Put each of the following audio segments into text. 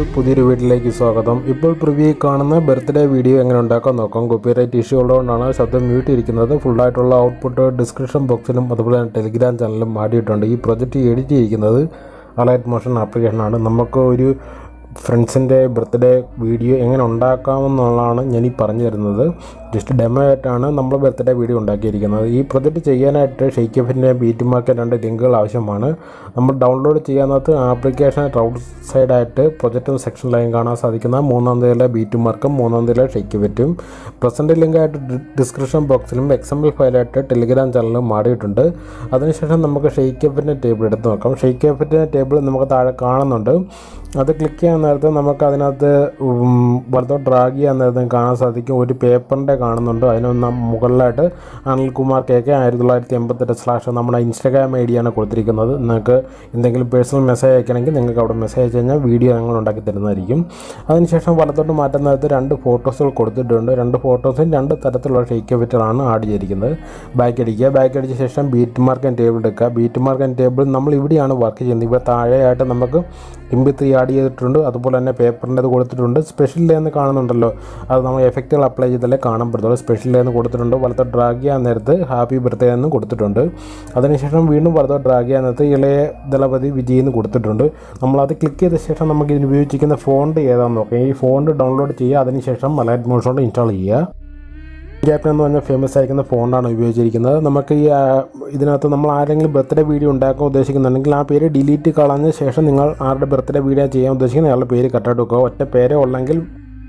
പുതിയൊരു വീട്ടിലേക്ക് സ്വാഗതം ഇപ്പോൾ പ്രിവ്യൂ കാണുന്ന ബർത്ത്ഡേ വീഡിയോ എങ്ങനെ ഉണ്ടാക്കാൻ നോക്കാം കോപ്പിറൈറ്റ് ഇഷ്യൂ ഉള്ളതുകൊണ്ടാണ് ശബ്ദം മ്യൂട്ട് ഇരിക്കുന്നത് ഫുള്ളായിട്ടുള്ള ഔട്ട്പുട്ട് ഡിസ്ക്രിപ്ഷൻ ബോക്സിലും അതുപോലെ തന്നെ ടെലിഗ്രാം ചാനലിലും ആടിയിട്ടുണ്ട് ഈ പ്രൊജക്റ്റ് എഡിറ്റ് ചെയ്തിരിക്കുന്നത് അലൈറ്റ് മോഷൻ ആപ്ലിക്കേഷനാണ് നമുക്ക് ഒരു ഫ്രണ്ട്സിൻ്റെ ബർത്ത്ഡേ വീഡിയോ എങ്ങനെ ഉണ്ടാക്കാമെന്നുള്ളതാണ് ഞാൻ ഈ പറഞ്ഞു തരുന്നത് ജസ്റ്റ് ഡെമോ ആയിട്ടാണ് നമ്മൾ ബർത്ത്ഡേ വീഡിയോ ഉണ്ടാക്കിയിരിക്കുന്നത് ഈ പ്രൊജക്റ്റ് ചെയ്യാനായിട്ട് ഷെയ്ക്ക് എഫിൻ്റെ ബീറ്റ് മാർക്കറ്റ് രണ്ട് ലിങ്കുകൾ ആവശ്യമാണ് നമ്മൾ ഡൗൺലോഡ് ചെയ്യാനകത്ത് ആപ്ലിക്കേഷൻ റൗട്ട് സൈഡായിട്ട് പ്രൊജക്റ്റ് സെക്ഷനിലായും കാണാൻ സാധിക്കുന്ന മൂന്നാം തീയതിയിലെ ബീറ്റ് മാർക്കും മൂന്നാം തീയതിയിലെ ഷെയ്ക്ക് എഫറ്റും പ്രസൻറ്റ് ലിങ്കായിട്ട് ഡിസ്ക്രിപ്ഷൻ ബോക്സിലും എക്സാമ്പിൾ ഫയലായിട്ട് ടെലിഗ്രാം ചാനലിലും മാറിയിട്ടുണ്ട് അതിനുശേഷം നമുക്ക് ഷെയ്ക്ക് എഫിൻ്റെ ടേബിൾ എടുത്ത് നോക്കാം ഷെയ്ക്ക് എഫിൻ്റെ ടേബിൾ നമുക്ക് താഴെ കാണുന്നുണ്ട് അത് ക്ലിക്ക് ചെയ്യാൻ നേരത്ത് നമുക്ക് അതിനകത്ത് ഉം, വലത്തോട്ട് ഡ്രാഗ് ചെയ്യാൻ നേരത്ത് കാണാൻ സാധിക്കും ഒരു പേപ്പറിൻ്റെ കാണുന്നുണ്ട് അതിനൊന്ന് മുകളിലായിട്ട് അനിൽകുമാർ കെ കെ ആയിരത്തി തൊള്ളായിരത്തി എൺപത്തെട്ട് സ്ലാഷ് നമ്മുടെ ഇൻസ്റ്റാഗ്രാം ഐ ഡിയാണ് കൊടുത്തിരിക്കുന്നത് നിങ്ങൾക്ക് എന്തെങ്കിലും പേഴ്സണൽ മെസ്സേജ് അയക്കണമെങ്കിൽ നിങ്ങൾക്ക് അവിടെ മെസ്സേജ് അയച്ചു കഴിഞ്ഞാൽ വീഡിയോ ഞങ്ങൾ ഉണ്ടാക്കി തരുന്നതായിരിക്കും അതിനുശേഷം വലത്തോട്ട് മാറ്റുന്ന നേരത്ത് രണ്ട് ഫോട്ടോസുകൾ കൊടുത്തിട്ടുണ്ട് രണ്ട് ഫോട്ടോസും രണ്ട് തരത്തിലുള്ള ഷെയ്ക്ക് ഫിറ്ററാണ് ആഡ് ചെയ്തിരിക്കുന്നത് ബാക്ക് അടിക്കുക ബാക്ക് അടിച്ച ശേഷം ബീറ്റ് മാർക്ക് ആൻഡ് ടേബിൾ എടുക്കുക ബീറ്റ് മാർക്ക് ആൻഡ് ടേബിൾ നമ്മൾ ഇവിടെയാണ് വർക്ക് ചെയ്യുന്നത് ഇവിടെ താഴെയായിട്ട് നമുക്ക് ഇമ്പി ത്രീ ആഡ് ചെയ്തിട്ടുണ്ട് അതുപോലെ തന്നെ പേപ്പറിൻ്റെ കൊടുത്തിട്ടുണ്ട് സ്പെഷ്യൽ ഡേ എന്ന് കാണുന്നുണ്ടല്ലോ അത് നമ്മൾ എഫക്റ്റുകൾ അപ്ലൈ ചെയ്താലേ കാണാൻ പറ്റത്തുള്ളൂ സ്പെഷ്യൽ ഡേ എന്ന് കൊടുത്തിട്ടുണ്ട് വലത്തെ ഡ്രാഗ് ചെയ്യാൻ നേരത്ത് ഹാപ്പി ബർത്ത്ഡേ എന്ന് കൊടുത്തിട്ടുണ്ട് അതിനുശേഷം വീണ്ടും വലത്തെ ഡ്രാഗ് ചെയ്യാൻ നേരത്ത് ഇളയ ദളപതി വിജയ് എന്ന് കൊടുത്തിട്ടുണ്ട് നമ്മളത് ക്ലിക്ക് ചെയ്ത ശേഷം നമുക്ക് ഇതിന് ഉപയോഗിച്ചിരിക്കുന്ന ഫോണ്ട് ഏതാണെന്ന് നോക്കാം ഈ ഫോണ്ട് ഡൗൺലോഡ് ചെയ്യുക അതിനുശേഷം മലയാറ്റ് മോഷൻ ഇൻസ്റ്റാൾ ചെയ്യുക ക്യാപ്റ്റൻ എന്ന് പറഞ്ഞ ഫേമസ് ആയിരിക്കുന്ന ഫോണ്ടാണ് ഉപയോഗിച്ചിരിക്കുന്നത് നമുക്ക് ഈ ആ, ഇതിനകത്ത് നമ്മൾ ആരെങ്കിലും ബർത്ത്ഡേ വീഡിയോ ഉണ്ടാക്കാൻ ഉദ്ദേശിക്കുന്നുണ്ടെങ്കിൽ ആ പേര് ഡിലീറ്റ് കളഞ്ഞ ശേഷം നിങ്ങൾ ആരുടെ ബർത്ത്ഡേ വീഡിയോ ചെയ്യാൻ ഉദ്ദേശിക്കുന്ന അയാളുടെ പേര് കട്ടായിട്ട് വെക്കുക ഒറ്റ പേരേ ഉള്ളെങ്കിൽ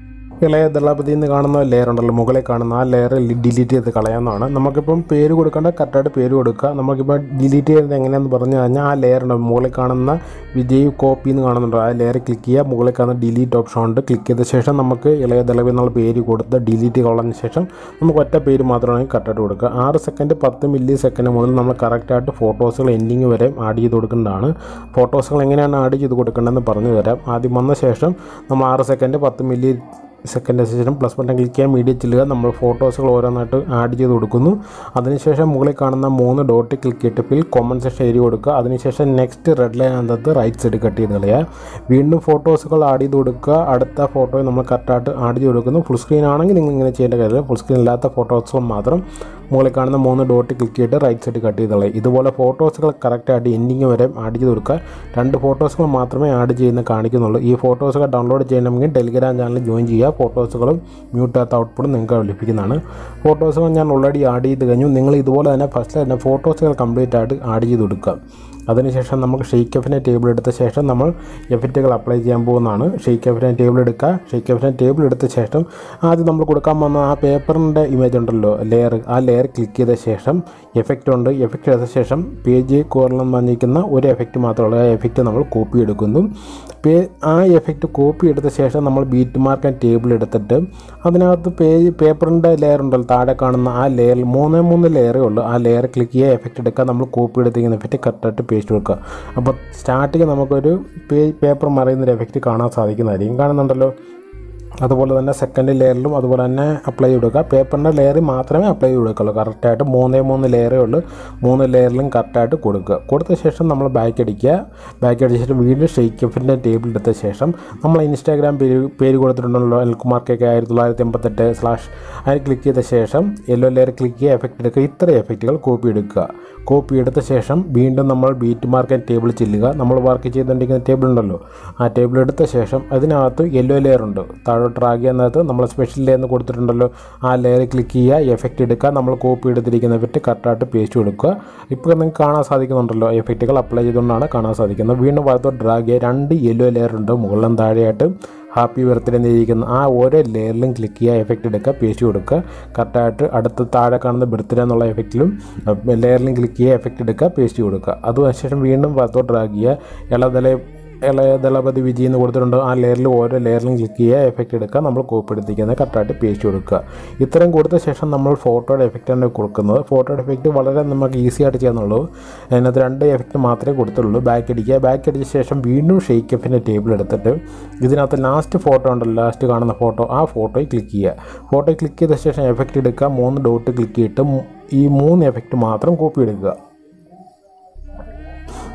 ഇളയ ദളപതി എന്ന് കാണുന്ന ലെയർ ഉണ്ടല്ലോ മുകളിൽ കാണുന്ന ആ ലെയർ ഡിലീറ്റ് ചെയ്ത് കളയാവുന്നതാണ് നമുക്കിപ്പം പേര് കൊടുക്കേണ്ട കറക്റ്റായിട്ട് പേര് കൊടുക്കുക നമുക്കിപ്പോൾ ഡിലീറ്റ് ചെയ്യുന്നത് എങ്ങനെയാണെന്ന് പറഞ്ഞു കഴിഞ്ഞാൽ ആ ലെയർ ഉണ്ട് മുകളിൽ കാണുന്ന വിജയ് കോപ്പി എന്ന് കാണുന്നുണ്ട് ആ ലെയർ ക്ലിക്ക് ചെയ്യുക മുകളിൽ കാണുന്ന ഡിലീറ്റ് ഓപ്ഷൻ ഉണ്ട് ക്ലിക്ക് ചെയ്ത ശേഷം നമുക്ക് ഇളയ ദളപതി എന്നുള്ള പേര് കൊടുത്ത് ഡിലീറ്റ് കളഞ്ഞ ശേഷം നമുക്ക് ഒറ്റ പേര് മാത്രമാണെങ്കിൽ കറക്റ്റായിട്ട് കൊടുക്കുക ആറ് സെക്കൻഡ് പത്ത് മില്ലി സെക്കൻഡ് മുതൽ നമ്മൾ കറക്റ്റായിട്ട് ഫോട്ടോസുകൾ എൻഡിങ് വരെ ആഡ് ചെയ്ത് കൊടുക്കേണ്ടതാണ് ഫോട്ടോസുകൾ എങ്ങനെയാണ് ആഡ് ചെയ്ത് കൊടുക്കേണ്ടതെന്ന് പറഞ്ഞു തരാം ആദ്യം വന്ന ശേഷം നമ്മൾ ആറ് സെക്കൻഡ് പത്ത് മില്ലി സെക്കൻഡ് ശേഷം പ്ലസ് ബട്ടൺ ക്ലിക്ക് ചെയ്യാൻ മീഡിയ ചെല്ലുക നമ്മൾ ഫോട്ടോസുകൾ ഓരോന്നായിട്ട് ആഡ് ചെയ്ത് കൊടുക്കുന്നു അതിനുശേഷം മുകളിൽ കാണുന്ന മൂന്ന് ഡോട്ട് ക്ലിക്ക് ചെയ്തിട്ട് ഫിൽ കോമൺ സെക്ഷൻ എഴുതി കൊടുക്കുക അതിനുശേഷം നെക്സ്റ്റ് റെഡ് ലൈൻ അകത്ത് റൈറ്റ് സൈഡ് കട്ട് ചെയ്ത് കളയുക വീണ്ടും ഫോട്ടോസുകൾ ആഡ് ചെയ്ത് കൊടുക്കുക അടുത്ത ഫോട്ടോയെ നമ്മൾ കറക്റ്റായിട്ട് ആഡ് ചെയ്ത് കൊടുക്കുന്നു ഫുൾ സ്ക്രീൻ ആണെങ്കിൽ നിങ്ങൾ ഇങ്ങനെ ചെയ്യേണ്ട കാര്യമില്ല ഫുൾ സ്ക്രീൻ ഇല്ലാത്ത ഫോട്ടോസുകൾ മാത്രം മുകളിൽ കാണുന്ന മൂന്ന് ഡോട്ട് ക്ലിക്ക് ചെയ്തിട്ട് റൈറ്റ് സൈഡ് കട്ട് ചെയ്ത് കളയും ഇതുപോലെ ഫോട്ടോസുകൾ കറക്റ്റായിട്ട് എൻഡിങ് വരെ ആഡ് ചെയ്ത് കൊടുക്കുക രണ്ട് ഫോട്ടോസുകൾ മാത്രമേ ആഡ് ചെയ്യുന്ന കാണിക്കുന്നുള്ളൂ ഈ ഫോട്ടോസുകൾ ഡൗൺലോഡ് ചെയ്യണമെങ്കിൽ ടെലിഗ്രാം ചാനൽ ജോയിൻ ചെയ്യുക ഫോട്ടോസുകളും മ്യൂട്ടാത്ത ഔട്ട്പുട്ടും നിങ്ങൾക്ക് ലഭിക്കുന്നതാണ് ഫോട്ടോസുകൾ ഞാൻ ഓൾറെഡി ആഡ് ചെയ്ത് കഴിഞ്ഞു നിങ്ങൾ ഇതുപോലെ തന്നെ ഫസ്റ്റ് തന്നെ ഫോട്ടോസുകൾ കംപ്ലീറ്റ് ആയിട്ട് ആഡ് ചെയ്ത് കൊടുക്കുക അതിനുശേഷം നമുക്ക് ഷെയ്ക്ക് എഫിനെ ടേബിൾ എടുത്ത ശേഷം നമ്മൾ എഫക്റ്റുകൾ അപ്ലൈ ചെയ്യാൻ പോകുന്നതാണ് ഷെയ്ക്ക് എഫിനെ ടേബിൾ എടുക്കുക ഷെയ്ക്ക് എഫിനെ ടേബിൾ എടുത്ത ശേഷം ആദ്യം നമ്മൾ കൊടുക്കാൻ വന്ന ആ പേപ്പറിൻ്റെ ഇമേജ് ഉണ്ടല്ലോ ലെയർ ആ ലെയർ ക്ലിക്ക് ചെയ്ത ശേഷം എഫക്റ്റ് ഉണ്ട് എഫക്റ്റ് എടുത്ത ശേഷം പേജ് കോറിലെന്ന് പറഞ്ഞിരിക്കുന്ന ഒരു എഫക്റ്റ് മാത്രമുള്ള ആ എഫക്റ്റ് നമ്മൾ കോപ്പി എടുക്കുന്നു പേ ആ എഫക്റ്റ് കോപ്പി എടുത്ത ശേഷം നമ്മൾ ബീറ്റ് മാർക്ക് ആൻഡ് ടേബിൾ എടുത്തിട്ട് അതിനകത്ത് പേജ് പേപ്പറിൻ്റെ ലെയർ ഉണ്ടല്ലോ താഴെ കാണുന്ന ആ ലെയറിൽ മൂന്നേ മൂന്ന് ലെയറേ ഉള്ളൂ ആ ലെയർ ക്ലിക്ക് ചെയ്യുക എഫക്റ്റ് എടുക്കുക നമ്മൾ കോപ്പി എടുത്തിരിക്കുന്ന എഫക്റ്റ് കറക്റ്റായിട്ട് പേസ്റ്റ് കൊടുക്കുക അപ്പോൾ സ്റ്റാർട്ടിങ് നമുക്കൊരു പേ പേപ്പർ മറയുന്നൊരു എഫക്റ്റ് കാണാൻ സാധിക്കുന്നതായിരിക്കും കാണുന്നുണ്ടല്ലോ അതുപോലെ തന്നെ സെക്കൻഡ് ലെയറിലും അതുപോലെ തന്നെ അപ്ലൈ ചെയ്ത് കൊടുക്കുക പേപ്പറിൻ്റെ ലെയറിൽ മാത്രമേ അപ്ലൈ ചെയ്ത് കൊടുക്കുള്ളൂ കറക്റ്റായിട്ട് മൂന്നേ മൂന്ന് ലെയറേ ഉള്ളൂ മൂന്ന് ലെയറിലും കറക്റ്റായിട്ട് കൊടുക്കുക കൊടുത്ത ശേഷം നമ്മൾ ബാക്ക് അടിക്കുക ബാക്ക് അടിച്ച ശേഷം വീണ്ടും ഷെയ്ക്ക് എഫിൻ്റെ ടേബിൾ എടുത്ത ശേഷം നമ്മൾ ഇൻസ്റ്റാഗ്രാം പേര് പേര് കൊടുത്തിട്ടുണ്ടല്ലോ അനിൽകുമാർ കെ കെ ആയിരത്തി തൊള്ളായിരത്തി എൺപത്തെട്ട് സ്ലാഷ് അതിൽ ക്ലിക്ക് ചെയ്ത ശേഷം യെല്ലോ ലെയർ ക്ലിക്ക് ചെയ്യുക എഫക്റ്റ് എടുക്കുക ഇത്ര എഫക്റ്റുകൾ കോപ്പി എടുക്കുക കോപ്പി എടുത്ത ശേഷം വീണ്ടും നമ്മൾ ബീറ്റ് മാർക്ക് ടേബിൾ ചെല്ലുക നമ്മൾ വർക്ക് ചെയ്തുകൊണ്ടിരിക്കുന്ന ടേബിൾ ഉണ്ടല്ലോ ആ ടേബിൾ എടുത്ത ശേഷം അതിനകത്ത് യെല്ലോ ലെയർ ഉണ്ട് താഴോട്ട് ഡ്രാഗ് ചെയ്യുന്നത് നമ്മൾ സ്പെഷ്യൽ ലെയർ എന്ന് കൊടുത്തിട്ടുണ്ടല്ലോ ആ ലെയർ ക്ലിക്ക് ചെയ്യുക എഫക്റ്റ് എടുക്കുക നമ്മൾ കോപ്പി എടുത്തിരിക്കുന്ന എഫക്റ്റ് കറക്റ്റായിട്ട് പേസ്റ്റ് കൊടുക്കുക ഇപ്പോൾ നിങ്ങൾക്ക് കാണാൻ സാധിക്കുന്നുണ്ടല്ലോ എഫക്റ്റുകൾ അപ്ലൈ ചെയ്തുകൊണ്ടാണ് കാണാൻ സാധിക്കുന്നത് വീണ്ടും വലത്തോട്ട് ഡ്രാഗ് ചെയ്യുക രണ്ട് യെല്ലോ ലെയർ ഉണ്ട് മുകളിലും താഴെയായിട്ട് ഹാപ്പി ബർത്ത്ഡേ എന്നിരിക്കുന്ന ആ ഓരോ ലെയറിലും ക്ലിക്ക് ചെയ്യുക എഫക്റ്റ് എടുക്കുക പേസ്റ്റ് കൊടുക്കുക കറക്റ്റായിട്ട് അടുത്ത് താഴെ കാണുന്ന ബർത്ത്ഡേ എന്നുള്ള എഫക്റ്റിലും ലെയറിലും ക്ലിക്ക് ചെയ്യുക എഫക്റ്റ് എടുക്കുക പേസ്റ്റ് കൊടുക്കുക അതിനുശേഷം വീണ്ടും വലത്തോട്ട് ഡ്രാഗ് ചെയ്യുക ഇളതല ഇളയ ദളപതി വിജയ് എന്ന് കൊടുത്തിട്ടുണ്ട് ആ ലെയറിൽ ഓരോ ലെയറിലും ക്ലിക്ക് ചെയ്യുക എഫക്റ്റ് എടുക്കുക നമ്മൾ കോപ്പി എടുത്തിരിക്കുന്നത് കറക്റ്റായിട്ട് പേസ്റ്റ് കൊടുക്കുക ഇത്രയും കൊടുത്ത ശേഷം നമ്മൾ ഫോട്ടോയുടെ എഫക്റ്റാണ് കൊടുക്കുന്നത് ഫോട്ടോയുടെ എഫക്റ്റ് വളരെ നമുക്ക് ഈസി ആയിട്ട് ചെയ്യാന്നുള്ളൂ അതിനകത്ത് രണ്ട് എഫക്റ്റ് മാത്രമേ കൊടുത്തുള്ളൂ ബാക്ക് അടിക്കുക ബാക്ക് അടിച്ച ശേഷം വീണ്ടും ഷെയ്ക്ക് എഫിൻ്റെ ടേബിൾ എടുത്തിട്ട് ഇതിനകത്ത് ലാസ്റ്റ് ഫോട്ടോ ഉണ്ടല്ലോ ലാസ്റ്റ് കാണുന്ന ഫോട്ടോ ആ ഫോട്ടോയിൽ ക്ലിക്ക് ചെയ്യുക ഫോട്ടോയിൽ ക്ലിക്ക് ചെയ്ത ശേഷം എഫക്റ്റ് എടുക്കുക മൂന്ന് ഡോട്ട് ക്ലിക്ക് ചെയ്തിട്ട് മു- ഈ മൂന്ന് എഫക്റ്റ് മാത്രം കോപ്പി എടുക്കുക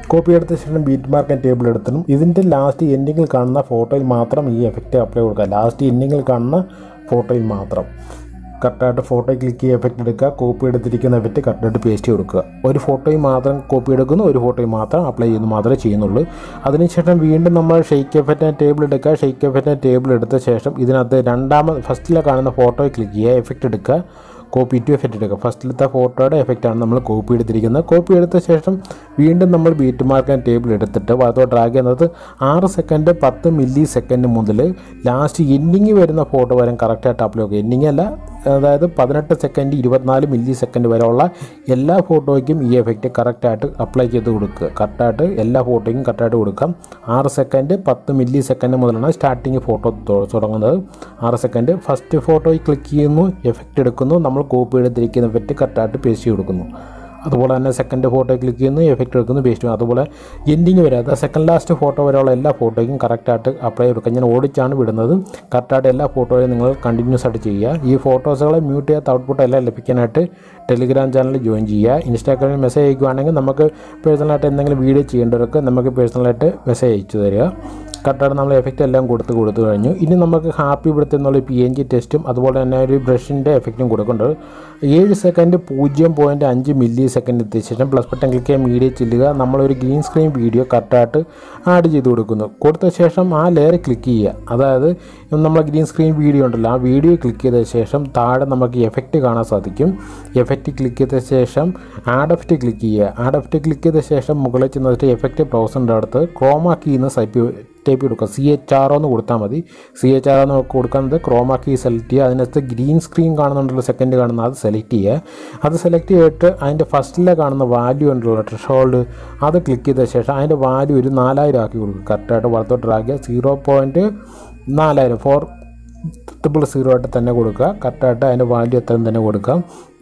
കോപ്പി എടുത്ത ശേഷം ബീറ്റ് മാർക്ക് ടേബിൾ എടുത്തിട്ടും ഇതിൻ്റെ ലാസ്റ്റ് എൻഡിങ്ങിൽ കാണുന്ന ഫോട്ടോയിൽ മാത്രം ഈ എഫക്റ്റ് അപ്ലൈ കൊടുക്കുക ലാസ്റ്റ് എൻഡിങ്ങിൽ കാണുന്ന ഫോട്ടോയിൽ മാത്രം കറക്റ്റായിട്ട് ഫോട്ടോ ക്ലിക്ക് ചെയ്യുക എഫക്റ്റ് എടുക്കുക കോപ്പി എടുത്തിരിക്കുന്ന എഫക്റ്റ് കറക്റ്റായിട്ട് പേസ്റ്റ് കൊടുക്കുക ഒരു ഫോട്ടോയിൽ മാത്രം കോപ്പി എടുക്കുന്നു ഒരു ഫോട്ടോയിൽ മാത്രം അപ്ലൈ ചെയ്യുന്നു മാത്രമേ ചെയ്യുന്നുള്ളൂ അതിനുശേഷം വീണ്ടും നമ്മൾ ഷെയ്ക്ക് എഫക്റ്റ് ടേബിൾ എടുക്കുക ഷെയ്ക്ക് എഫക്റ്റ് ടേബിൾ എടുത്ത ശേഷം ഇതിനകത്ത് രണ്ടാമത് ഫസ്റ്റിലെ കാണുന്ന ഫോട്ടോയിൽ ക്ലിക്ക് ചെയ്യുക എഫക്റ്റ് എടുക്കുക കോപ്പി ടു എഫക്റ്റ് എടുക്കുക ഫസ്റ്റിലത്തെ ഫോട്ടോയുടെ എഫക്റ്റാണ് നമ്മൾ കോപ്പി എടുത്തിരിക്കുന്നത് കോപ്പി എടുത്ത ശേഷം വീണ്ടും നമ്മൾ ബീറ്റ് മാർക്ക് ടേബിൾ എടുത്തിട്ട് വലത്തോട്ട് ഡ്രാഗ് ചെയ്യുന്നത് ആറ് സെക്കൻഡ് പത്ത് മില്ലി സെക്കൻഡ് മുതൽ ലാസ്റ്റ് എൻഡിങ് വരുന്ന ഫോട്ടോ വരെ കറക്റ്റായിട്ട് അപ്ലൈ ചെയ്യുക എൻഡിങ് അല്ല അതായത് പതിനെട്ട് സെക്കൻഡ് ഇരുപത്തിനാല് മില്ലി സെക്കൻഡ് വരെയുള്ള എല്ലാ ഫോട്ടോയ്ക്കും ഈ എഫക്റ്റ് കറക്റ്റായിട്ട് അപ്ലൈ ചെയ്ത് കൊടുക്കുക കറക്റ്റായിട്ട് എല്ലാ ഫോട്ടോയ്ക്കും കറക്റ്റായിട്ട് കൊടുക്കാം ആറ് സെക്കൻഡ് പത്ത് മില്ലി സെക്കൻഡ് മുതലാണ് സ്റ്റാർട്ടിങ് ഫോട്ടോ തുടങ്ങുന്നത് ആറ് സെക്കൻഡ് ഫസ്റ്റ് ഫോട്ടോയിൽ ക്ലിക്ക് ചെയ്യുന്നു എഫക്റ്റ് എടുക്കുന്നു നമ്മൾ കോപ്പി എടുത്തിരിക്കുന്ന എഫക്റ്റ് കറക്റ്റായിട്ട് പേസ്റ്റ് കൊടുക്കുന്നു അതുപോലെ തന്നെ സെക്കൻഡ് ഫോട്ടോ ക്ലിക്ക് ചെയ്യുന്നു എഫക്റ്റ് എടുക്കുന്നു പേസ്റ്റ് ചെയ്യുന്നു അതുപോലെ എൻഡിങ് വരെ അതായത് സെക്കൻഡ് ലാസ്റ്റ് ഫോട്ടോ വരെയുള്ള എല്ലാ ഫോട്ടോയ്ക്കും കറക്റ്റായിട്ട് അപ്ലൈ കൊടുക്കുക ഞാൻ ഓടിച്ചാണ് വിടുന്നത് കറക്റ്റായിട്ട് എല്ലാ ഫോട്ടോയും നിങ്ങൾ കണ്ടിന്യൂസ് ആയിട്ട് ചെയ്യുക ഈ ഫോട്ടോസുകളെ മ്യൂട്ട് ചെയ്യാത്ത ഔട്ട്പുട്ട് എല്ലാം ലഭിക്കാനായിട്ട് ടെലിഗ്രാം ചാനൽ ജോയിൻ ചെയ്യുക ഇൻസ്റ്റാഗ്രാമിൽ മെസ്സേജ് അയക്കുകയാണെങ്കിൽ നമുക്ക് പേഴ്സണലായിട്ട് എന്തെങ്കിലും വീഡിയോ ചെയ്യേണ്ടവർക്ക് നമുക്ക് പേഴ്സണലായിട്ട് മെസ്സേജ് അയച്ചു തരിക കറക്റ്റായിട്ട് നമ്മൾ എഫക്റ്റ് എല്ലാം കൊടുത്ത് കൊടുത്തു കഴിഞ്ഞു ഇനി നമുക്ക് ഹാപ്പി ബർത്ത് എന്നുള്ള പി എൻ ജി ടെസ്റ്റും അതുപോലെ തന്നെ ഒരു ബ്രഷിൻ്റെ എഫക്റ്റും കൊടുക്കുന്നുണ്ട് ഏഴ് സെക്കൻഡ് പൂജ്യം പോയിൻറ്റ് അഞ്ച് മില്ലി സെക്കൻഡ് എത്തിയ ശേഷം പ്ലസ് ബട്ടൺ ക്ലിക്ക് ചെയ്യാൻ മീഡിയ ചെല്ലുക നമ്മളൊരു ഗ്രീൻ സ്ക്രീൻ വീഡിയോ കറക്റ്റായിട്ട് ആഡ് ചെയ്ത് കൊടുക്കുന്നു കൊടുത്ത ശേഷം ആ ലെയർ ക്ലിക്ക് ചെയ്യുക അതായത് നമ്മൾ ഗ്രീൻ സ്ക്രീൻ വീഡിയോ ഉണ്ടല്ലോ ആ വീഡിയോ ക്ലിക്ക് ചെയ്ത ശേഷം താഴെ നമുക്ക് എഫക്റ്റ് കാണാൻ സാധിക്കും എഫക്റ്റ് ക്ലിക്ക് ചെയ്ത ശേഷം ആഡ് എഫക്റ്റ് ക്ലിക്ക് ചെയ്യുക ആഡ് എഫക്റ്റ് ക്ലിക്ക് ചെയ്ത ശേഷം മുകളിൽ ചെന്നിട്ട് എഫക്റ്റ് ബ്രൗസറിൻ്റെ അടുത്ത് ക്രോമാ കീ എന്ന് സൈപ്പ് ടൈപ്പ് കൊടുക്കുക സി എച്ച് ആർ എന്ന് കൊടുത്താൽ മതി സി എച്ച് ആർ എന്ന് കൊടുക്കുന്നത് ക്രോമാ കീ സെലക്ട് ചെയ്യുക അതിനകത്ത് ഗ്രീൻ സ്ക്രീൻ കാണുന്നുണ്ടല്ലോ സെക്കൻഡ് കാണുന്ന അത് സെലക്ട് ചെയ്യുക അത് സെലക്ട് ചെയ്തിട്ട് അതിൻ്റെ ഫസ്റ്റിലെ കാണുന്ന വാല്യൂ ഉണ്ടല്ലോ ട്രഷോൾഡ് അത് ക്ലിക്ക് ചെയ്ത ശേഷം അതിൻ്റെ വാല്യൂ ഒരു നാലായിരം ആക്കി കൊടുക്കുക കറക്റ്റായിട്ട് വലത്തോട്ട് ആക്കിയ സീറോ പോയിൻറ്റ് നാലായിരം ഫോർ ട്രിപ്പിൾ സീറോ ആയിട്ട് തന്നെ കൊടുക്കുക കറക്റ്റായിട്ട് അതിൻ്റെ വാല്യൂ എത്രയും തന്നെ കൊടുക്കാം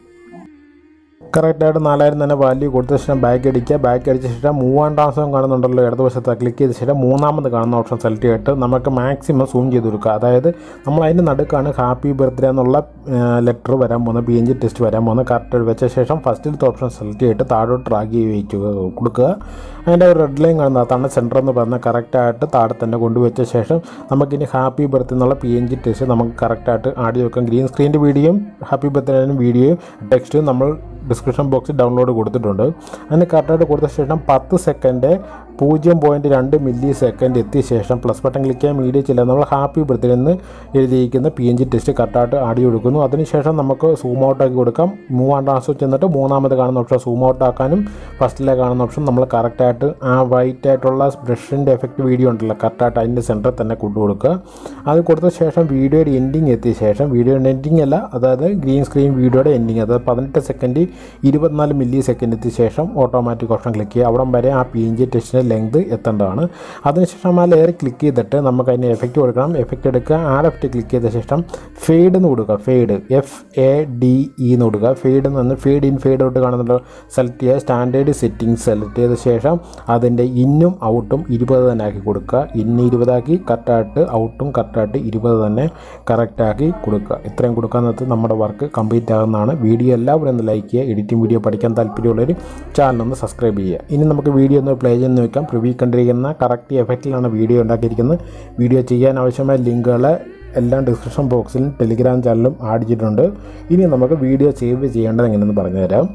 കറക്റ്റായിട്ട് നാലായിരം തന്നെ വാല്യൂ കൊടുത്ത ശേഷം ബാക്ക് അടിക്കുക ബാക്ക് അടിച്ച ശേഷം മൂവാം ട്രാൻസ്ഫോം കാണുന്നുണ്ടല്ലോ ഇടതുവശത്ത് ക്ലിക്ക് ചെയ്ത ശേഷം മൂന്നാമത് കാണുന്ന ഓപ്ഷൻ സെലക്ട് ചെയ്തിട്ട് നമുക്ക് മാക്സിമം സൂം ചെയ്ത് കൊടുക്കുക അതായത് നമ്മൾ അതിൻ്റെ നടുക്കാണ് ഹാപ്പി ബർത്ത്ഡേ എന്നുള്ള ലെറ്റർ വരാൻ പോകുന്നത് പി എൻ ജി ടെസ്റ്റ് വരാൻ പോകുന്നത് കറക്റ്റ് വെച്ച ശേഷം ഫസ്റ്റിലത്തെ ഓപ്ഷൻ സെലക്ട് ചെയ്തിട്ട് താഴോട്ട് ട്രാക്ക് ചെയ്ത് വെക്കുക കൊടുക്കുക അതിൻ്റെ ഒരു റെഡ് ലൈൻ കാണുന്നത് അതാണ് സെൻറ്റർ എന്ന് പറഞ്ഞാൽ കറക്റ്റായിട്ട് താഴെ തന്നെ കൊണ്ടുവച്ച ശേഷം നമുക്കിനി ഹാപ്പി ബർത്ത് എന്നുള്ള പി എൻ ജി ടെസ്റ്റ് നമുക്ക് കറക്റ്റായിട്ട് ആഡ് ചെയ്ത് വെക്കാം ഗ്രീൻ സ്ക്രീൻ്റെ വീഡിയോയും ഹാപ്പി ബർത്ത്ഡേനും വീഡിയോയും ടെക്സ്റ്റും നമ്മൾ ഡിസ്ക്രിപ്ഷൻ ബോക്സിൽ ഡൗൺലോഡ് കൊടുത്തിട്ടുണ്ട് അതിന് കറക്റ്റായിട്ട് കൊടുത്ത ശേഷം പത്ത് സെക്കൻഡ് പൂജ്യം പോയിൻറ്റ് രണ്ട് മില്ലി സെക്കൻഡ് എത്തിയ ശേഷം പ്ലസ് ബട്ടൺ ക്ലിക്ക് ചെയ്യാൻ മീഡിയ ചെല്ലുക നമ്മൾ ഹാപ്പി ബർത്ത്ഡേ എന്ന് എഴുതിയിരിക്കുന്ന പി എൻ ജി ടെസ്റ്റ് കറക്റ്റായിട്ട് ആഡ് ചെയ്ത് കൊടുക്കുന്നു അതിനുശേഷം നമുക്ക് സൂം ഔട്ട് ആക്കി കൊടുക്കാം മൂവാം ട്രാൻസ്ഫർ ചെന്നിട്ട് മൂന്നാമത് കാണുന്ന ഓപ്ഷൻ സൂം ഔട്ട് ആക്കാനും ഫസ്റ്റിലെ കാണുന്ന ഓപ്ഷൻ നമ്മൾ കറക്റ്റായിട്ട് ആ വൈറ്റ് ആയിട്ടുള്ള ബ്രഷിൻ്റെ എഫക്റ്റ് വീഡിയോ ഉണ്ടല്ലോ കറക്റ്റായിട്ട് അതിൻ്റെ സെൻറ്ററിൽ തന്നെ കൊണ്ടു കൊടുക്കുക അത് കൊടുത്ത ശേഷം വീഡിയോയുടെ എൻഡിങ് എത്തിയ ശേഷം വീഡിയോയുടെ എൻഡിങ് അല്ല അതായത് ഗ്രീൻ സ്ക്രീൻ വീഡിയോയുടെ എൻഡിങ് അതായത് പതിനെട്ട് സെക്കൻഡ് ഇരുപത്തിനാല് മില്ലി സെക്കൻഡ് എത്തിയ ശേഷം ഓട്ടോമാറ്റിക് ഓപ്ഷൻ ക്ലിക്ക് ചെയ്യുക അവിടം വരെ ആ പി എൻ ജി ടെസ്റ്റിൻ്റെ ലെങ്ത് എത്തേണ്ടതാണ് അതിനുശേഷം ആ ലെയർ ക്ലിക്ക് ചെയ്തിട്ട് നമുക്ക് അതിന് എഫക്റ്റ് കൊടുക്കണം എഫക്റ്റ് എടുക്കുക ആ എഫക്റ്റ് ക്ലിക്ക് ചെയ്ത ശേഷം ഫെയ്ഡ് എന്ന് കൊടുക്കുക fade F A D E എന്ന് കൊടുക്കുക ഫെയ്ഡ് എന്ന് ഫെയ്ഡ് ഇൻ ഫെയ്ഡ് ഔട്ട് കാണുന്നുണ്ടോ സെലക്ട് ചെയ്യുക സ്റ്റാൻഡേർഡ് സെറ്റിംഗ്സ് സെലക്ട് ചെയ്ത ശേഷം അതിൻ്റെ ഇന്നും ഔട്ടും ഇരുപത് തന്നെ ആക്കി കൊടുക്കുക ഇന്ന് ഇരുപതാക്കി കറക്റ്റായിട്ട് ഔട്ടും കറക്റ്റായിട്ട് ഇരുപത് തന്നെ കറക്റ്റാക്കി കൊടുക്കുക ഇത്രയും കൊടുക്കാന്നത് നമ്മുടെ വർക്ക് കംപ്ലീറ്റ് ആകുന്നതാണ് വീഡിയോ എല്ലാവരും ഒന്ന് ലൈക്ക് ചെയ്യുക എഡിറ്റിംഗ് വീഡിയോ പഠിക്കാൻ താല്പര്യമുള്ളവർ ചാനൽ ഒന്ന് സബ്സ്ക്രൈബ് ചെയ്യുക ഇനി നമുക്ക് വീഡിയോ ഒന്ന് പ്ലേ ചെയ്ത് നോക്കാം പ്രിവ്യൂ കണ്ടിരിക്കുന്ന കറക്റ്റ് എഫക്റ്റിലാണ് വീഡിയോ ഉണ്ടാക്കിയിരിക്കുന്നത് വീഡിയോ ചെയ്യാൻ ആവശ്യമായ ലിങ്കുകൾ എല്ലാം ഡിസ്ക്രിപ്ഷൻ ബോക്സിലും ടെലിഗ്രാം ചാനലും ആഡ് ചെയ്തിട്ടുണ്ട് ഇനി നമുക്ക് വീഡിയോ സേവ് ചെയ്യേണ്ടത് എങ്ങനെയെന്ന് പറഞ്ഞുതരാം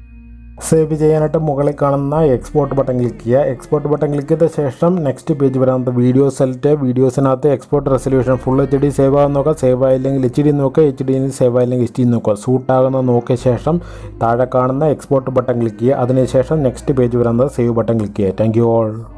സേവ് ചെയ്യാനായിട്ട് മുകളിൽ കാണുന്ന എക്സ്പോർട്ട് ബട്ടൺ ക്ലിക്ക് ചെയ്യുക എക്സ്പോർട്ട് ബട്ടൺ ക്ലിക്ക് ചെയ്ത ശേഷം നെക്സ്റ്റ് പേജ് വരാത്ത വീഡിയോ സെലക്ട് വീഡിയോസിനകത്ത് export resolution full H D save ആകാൻ നോക്കുക സേവ് ആയില്ലെങ്കിൽ എച്ച് ഡി നോക്കുക എച്ച് ഡിയിൽ സേവ് ആയില്ലെങ്കിൽ എച്ച് ഡി നോക്കുക സൂട്ട് ആകുന്ന നോക്കിയ ശേഷം താഴെ കാണുന്ന എക്സ്പോർട്ട് ബട്ടൺ ക്ലിക്ക് ചെയ്യുക അതിനുശേഷം നെക്സ്റ്റ് പേജ് വരുന്നത് സേവ് ബട്ടൺ ക്ലിക്ക് ചെയ്യുക താങ്ക് യു ഓൾ